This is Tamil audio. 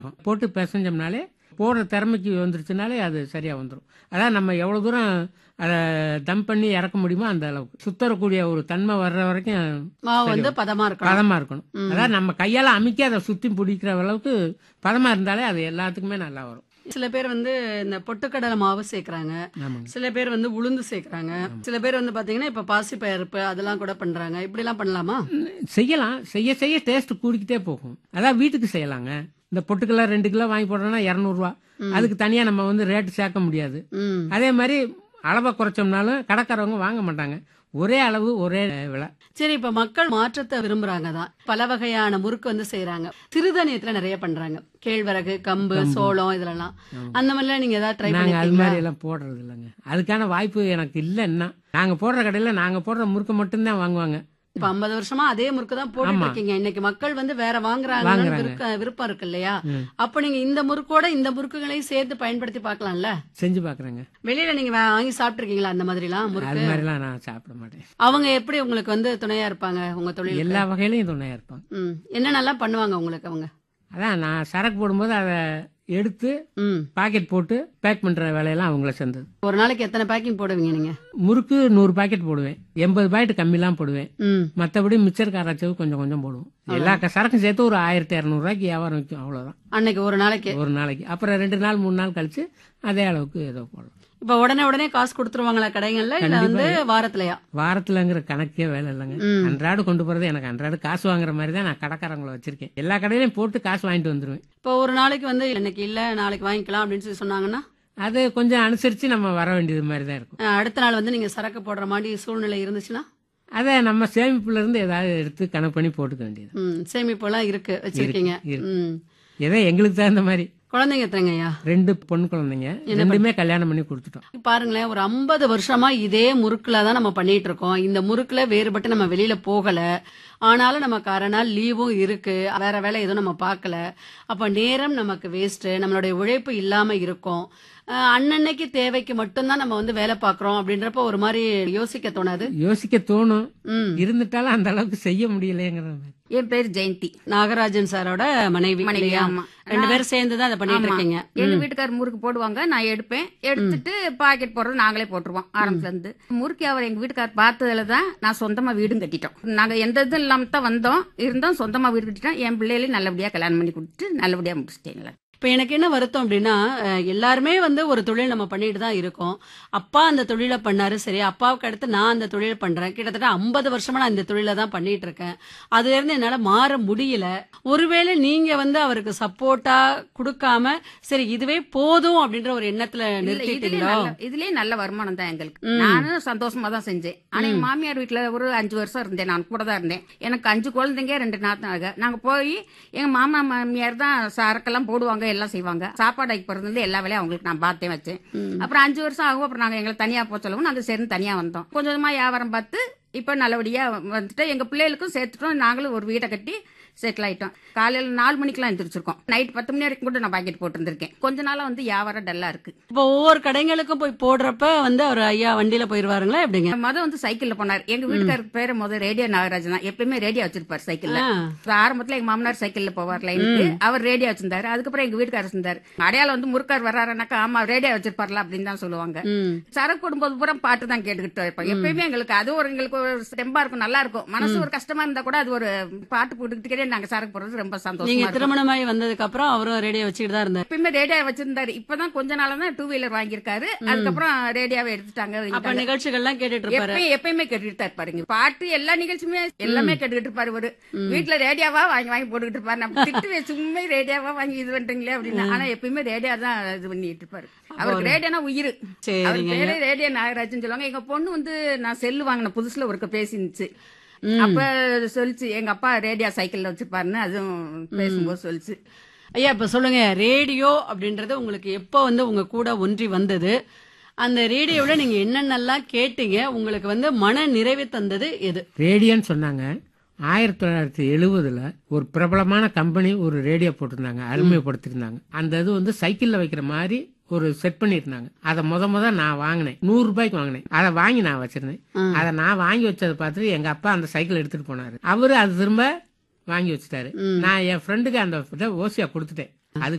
போட்டு பிசைஞ்சோம்னாலே போடுற திறமைக்கு வந்துருச்சுனாலே அது சரியாக வந்துடும் அதான் நம்ம எவ்வளோ தூரம் அதை தம் பண்ணி இறக்க முடியுமோ அந்த அளவுக்கு சுத்தரக்கூடிய ஒரு தன்மை வர்ற வரைக்கும் மாவு வந்து பதமா இருக்கணும் பதமாக இருக்கணும் அதாவது நம்ம கையால் அமுக்கி அதை சுற்றி பிடிக்கிற அளவுக்கு பதமாக இருந்தாலே அது எல்லாத்துக்குமே நல்லா வரும் சில பேர் வந்து இந்த பொட்டுக்கடலை மாவு சேர்க்கறாங்க ஆமாங்க சில பேர் வந்து உளுந்து சேர்க்கறாங்க சில பேர் வந்து பாத்தீங்கன்னா இப்ப பாசி பருப்பு அதெல்லாம் கூட பண்றாங்க இப்படி எல்லாம் பண்ணலாமா செய்யலாம் செய்ய செய்ய டேஸ்ட் கூடிக்கிட்டே போகும் அதான் வீட்டுக்கு செய்யலாங்க இந்த பொட்டுக்கிலோ ரெண்டு கிலோ வாங்கி போடுறோம்னா இரநூறுவா அதுக்கு தனியாக நம்ம வந்து ரேட்டு சேர்க்க முடியாது ம் அதே மாதிரி அளவை குறைச்சோம்னாலும் கடைக்காரவங்க வாங்க மாட்டாங்க ஒரே அளவு ஒரே விலை சரி இப்ப மக்கள் மாற்றத்தை விரும்புறாங்க தான் பல வகையான முறுக்கு வந்து செய்யறாங்க சிறுதானியத்துல நிறைய பண்றாங்க கேழ்வரகு கம்பு சோளம் இதெல்லாம் அந்த மாதிரிலாம் நீங்க ஏதாவது ட்ரை நாங்கள் அது பண்ணிருக்கீங்களா மாதிரி எல்லாம் போடுறது இல்லைங்க அதுக்கான வாய்ப்பு எனக்கு இல்லைன்னா நாங்கள் போடுற கடையில் நாங்கள் போடுற முறுக்கு மட்டும்தான் வாங்குவாங்க இப்ப 50 வருஷமா அதே முறுக்கு தான் போட்டுட்டு ஆமா. இருக்கீங்க இன்னைக்கு மக்கள் வந்து வேற வாங்குறாங்க வாங்குறாங்க. விருப்பம் இருக்கு இல்லையா ம். அப்ப நீங்க இந்த முறுக்கோட இந்த முறுக்குகளையும் சேர்த்து பயன்படுத்தி பார்க்கலாம்ல செஞ்சு பார்க்குறேங்க வெளியில நீங்க வா- வாங்கி சாப்பிட்டுருக்கீங்களா அந்த மாதிரி எல்லாம் முறுக்கு அது மாதிரிலாம் நான் சாப்பிட மாட்டேன் அவங்க எப்படி உங்களுக்கு வந்து துணையா இருப்பாங்க உங்க தொழில் எல்லா வகையிலையும் துணையாக இருப்பாங்க ம் என்னென்னலாம் பண்ணுவாங்க உங்களுக்கு அவங்க அதான் நான் சரக்கு போடும்போது அதை எடுத்து ம் பாக்கெட் போட்டு பேக் பண்ணுற வேலையெல்லாம் அவங்கள சேர்ந்தது ஒரு நாளைக்கு எத்தனை பேக்கிங் போடுவீங்க நீங்க முறுக்கு நூறு பாக்கெட் போடுவேன் எண்பது பாக்கெட் கம்மிலாம் போடுவேன் ம் மற்றபடி மிச்சர் காராச்சவு கொஞ்சம் கொஞ்சம் போடுவோம் எல்லா க- சரக்கும் சேர்த்து ஒரு ஆயிரத்தி இரநூறுவாய்க்கு வியாபாரம் வைக்கும் அவ்வளோதான் அன்னைக்கு ஒரு நாளைக்கு ஒரு நாளைக்கு அப்புறம் ரெண்டு நாள் மூணு நாள் கழிச்சு அதே அளவுக்கு ஏதோ போடலாம் இப்ப உடனே உடனே காசு கொடுத்துருவாங்களா கடைகள்ல இல்ல வந்து வாரத்திலயா வாரத்துலங்கிற கணக்கே வேலை இல்லைங்க ம். அன்றாடு கொண்டு போறது எனக்கு அன்றாடு காசு வாங்குற மாதிரி தான் நான் கடைக்காரங்களை வச்சிருக்கேன் எல்லா கடையிலையும் போட்டு காசு வாங்கிட்டு வந்துருவேன் இப்ப ஒரு நாளைக்கு வந்து இன்னைக்கு இல்ல நாளைக்கு வாங்கிக்கலாம் அப்படின்னு சொல்லி சொன்னாங்கன்னா அது கொஞ்சம் அனுசரிச்சு நம்ம வர வேண்டியது மாதிரி தான் இருக்கும் அஹ், அடுத்த நாள் வந்து நீங்க சரக்கு போடுற மாதிரி சூழ்நிலை இருந்துச்சுன்னா அதை நம்ம சேமிப்புல இருந்து ஏதாவது எடுத்து கணக்கு பண்ணி போட்டுக்க வேண்டியது ம் சேமிப்பு எல்லாம் இருக்கு வச்சிருக்கீங்க இருக்கு. ம் ஏதோ எங்களுக்கு தகுந்த மாதிரி குழந்தைங்க எத்தனைங்கய்யா ரெண்டு பொண்ணு குழந்தைங்க ரெண்டுமே கல்யாணம் பண்ணி கொடுத்துட்டோம் பாருங்களேன் ஒரு ஐம்பது வருஷமா இதே முறுக்குல தான் நம்ம பண்ணிட்டு இருக்கோம் இந்த முறுக்குல வேறுபட்டு நம்ம வெளியில போகல ஆனாலும் நமக்கு அரை நாள் லீவும் இருக்கு வேற வேலை எதுவும் நம்ம பார்க்கல அப்ப நேரம் நமக்கு வேஸ்ட் நம்மளுடைய உழைப்பு இல்லாம இருக்கும் அஹ் அன்னன்னைக்கு தேவைக்கு மட்டும்தான் நம்ம வந்து வேலை பார்க்கறோம் அப்படின்றப்ப ஒரு மாதிரி யோசிக்க தோணாது யோசிக்க தோணும் ம் இருந்துட்டாலும் அந்த அளவுக்கு செய்ய முடியலைங்கிற மாதிரி என் பேர் ஜெயந்தி நாகராஜன் சாரோட மனைவி மனைவி, இல்லையா? ஆமா. ரெண்டு பேரும் சேர்ந்து தான் அதை பண்ணிட்டு ஆமா. இருக்கீங்க எங்க வீட்டுக்காரர் முறுக்கு போடுவாங்க நான் எடுப்பேன் எடுத்துட்டு பாக்கெட் போடுறது நாங்களே போட்டுருவோம் ஆரம்பத்துல இருந்து முறுக்கு அவர் எங்க வீட்டுக்காரர் பார்த்ததுல தான் நான் சொந்தமா வீடும் கட்டிட்டோம் நாங்க எந்த இதுவும் இல்லாம தான் வந்தோம் இருந்தோம் சொந்தமா வீடு கட்டிட்டோம் என் பிள்ளைகளையும் நல்லபடியா கல்யாணம் பண்ணி கொடுத்துட்டு நல்லபடியா முடிச்சிட்டேங்களா இப்ப எனக்கு என்ன வருத்தம் அப்படின்னா அஹ், எல்லாருமே வந்து ஒரு தொழில் நம்ம பண்ணிட்டு தான் இருக்கோம் அப்பா அந்த தொழிலை பண்ணாரு சரி அப்பாவுக்கு அடுத்து நான் அந்த தொழில் பண்றேன் கிட்டத்தட்ட ஐம்பது வருஷமா நான் இந்த தொழிலை தான் பண்ணிட்டு இருக்கேன் அதுல இருந்து என்னால மாற முடியல ஒருவேளை நீங்க வந்து அவருக்கு சப்போர்ட்டா கொடுக்காம சரி இதுவே போதும் அப்படின்ற ஒரு எண்ணத்துல இல்ல, இதுலயே நிறுத்திட்டீங்களோ நல்ல- இதுலயே நல்ல வருமானம் தான் எங்களுக்கு ம். நானும் சந்தோஷமா தான் செஞ்சேன் ஆனா எங்க மாமியார் வீட்டுல ஒரு அஞ்சு வருஷம் இருந்தேன் நான் கூட தான் இருந்தேன் எனக்கு அஞ்சு குழந்தைங்க ரெண்டு நாத்தனாக நாங்க போய் எங்க மாமா மாமியார் தான் சரக்கெல்லாம் போடுவாங்க எல்லாம் செய்வாங்க சாப்பாடு வைக்க போறது எல்லா வேலையும் அவங்களுக்கு நான் பார்த்தேன் வச்சேன் அப்புறம் அஞ்சு வருஷம் ஆகும் அப்புறம் நாங்க எங்களை தனியா போக சொல்லவும் நாங்க சேர்ந்து தனியா வந்தோம் கொஞ்சம் கொஞ்சமா வியாபாரம் பார்த்து இப்ப நல்லபடியா வந்துட்டு எங்க பிள்ளைகளுக்கும் சேர்த்துட்டோம் நாங்களும் ஒரு வீட்டை கட்டி செட்டில் ஆயிட்டோம் காலையில நாலு மணிக்கெல்லாம் எந்திரிச்சிருக்கோம் நைட் பத்து மணி வரைக்கும் கூட நான் பாக்கெட் போட்டிருந்திருக்கேன் கொஞ்ச நாளா வந்து வியாபாரம் டல்லா இருக்கு இப்போ ஒவ்வொரு கடைங்களுக்கும் போய் போடுறப்ப வந்து அவர் ஐயா வண்டியில போயிருவாருங்களா எப்படிங்க மொத வந்து சைக்கிள்ல போனார் எங்க வீட்டுக்காருக்கு பேரு முத ரேடியோ நாகராஜன் தான் எப்பயுமே ரேடியோ வச்சிருப்பாரு சைக்கிள்ல ஆ. இப்ப ஆரம்பத்துல எங்க மாமனார் சைக்கிள்ல போவார் லைனுக்கு அவர் ரேடியோ வச்சிருந்தாரு அதுக்கப்புறம் எங்க வீட்டுக்காரர் இருந்தாரு அடையாளம் வந்து முறுக்கார் வர்றாருனாக்கா ஆமா ரேடியோ வச்சிருப்பார்ல அப்படின்னு தான் சொல்லுவாங்க ம் சரக்கு போடும்போது பூரா பாட்டு தான் கேட்டுக்கிட்டு இருப்போம் எப்பயுமே எங்களுக்கு அது ஒரு எங்களுக்கு ஒரு தெம்பா இருக்கும் நல்லா இருக்கும் மனசு ஒரு கஷ்டமா இருந்தா கூட அது ஒரு பாட்டு போட்டுக்கிட்டே நாங்க சரக்கு போடுறது ரொம்ப நீங்க சந்தோஷமா இருக்கும் திருமணமாயி வந்ததுக்கு அப்புறம் அவரும் ரேடியோ வச்சுக்கிட்டு தான் இருந்தாரு எப்பயுமே ரேடியோ வச்சிருந்தாரு இப்பதான் கொஞ்ச நாளா தான் டூ வீலர் வாங்கியிருக்காரு அதுக்கப்புறம் ரேடியோவை எடுத்துட்டாங்க அப்ப வைங்கிட்டாங்க. நிகழ்ச்சிகள்லாம் கேட்டுட்டு இருப்பாரு எப்பயும் எப்பயுமே கேட்டுட்டு தான் இருப்பாருங்க பாட்டு எல்லா நிகழ்ச்சியுமே எல்லாமே கேட்டுக்கிட்டு இருப்பாரு ஒரு வீட்டுல ரேடியோவா வாங்கி வாங்கி போட்டுக்கிட்டு இருப்பாரு நம்ம திட்டுவே சும்மா ரேடியோவா வாங்கி இது பண்றீங்களே அப்படின்னு ஆனா எப்பயுமே ரேடியோ தான் இது பண்ணிட்டு இருப்பாரு அவருக்கு ரேடியோனா உயிர் அவர் சரிங்க பேரே ரேடியோ நாகராஜன் சொல்லுவாங்க எங்க பொண்ணு வந்து நான் செல்லு வாங்கின புதுசுல ஒருக்க பேசிருந்துச்சு அப்ப சொல்லிச்சு எங்க அப்பா ரேடியோ சைக்கிள்ல வச்சிருப்பாருன்னு அதுவும் பேசும்போது சொல்லிச்சு ஐயா இப்ப சொல்லுங்க ரேடியோ அப்படின்றது உங்களுக்கு எப்போ வந்து உங்க கூட ஒன்றி வந்தது அந்த ரேடியோவில் நீங்க என்னென்னலாம் கேட்டீங்க உங்களுக்கு வந்து மன நிறைவை தந்தது எது ரேடியோன்னு சொன்னாங்க ஆயிரத்தி தொள்ளாயிரத்தி எழுபதுல ஒரு பிரபலமான கம்பெனி ஒரு ரேடியோ போட்டிருந்தாங்க அருமைப்படுத்திருந்தாங்க அந்த இது வந்து சைக்கிள்ல வைக்கிற மாதிரி ஒரு செட் பண்ணியிருந்தாங்க அதை முத முத நான் வாங்கினேன் நூறு ரூபாய்க்கு வாங்கினேன் அதை வாங்கி நான் வச்சிருந்தேன் அதை நான் வாங்கி வச்சதை பார்த்துட்டு எங்க அப்பா அந்த சைக்கிள் எடுத்துட்டு போனாரு அவரு அது திரும்ப வாங்கி வச்சுட்டாரு நான் என் ஃப்ரெண்டுக்கு அந்த இதை ஓசியா கொடுத்துட்டேன் அது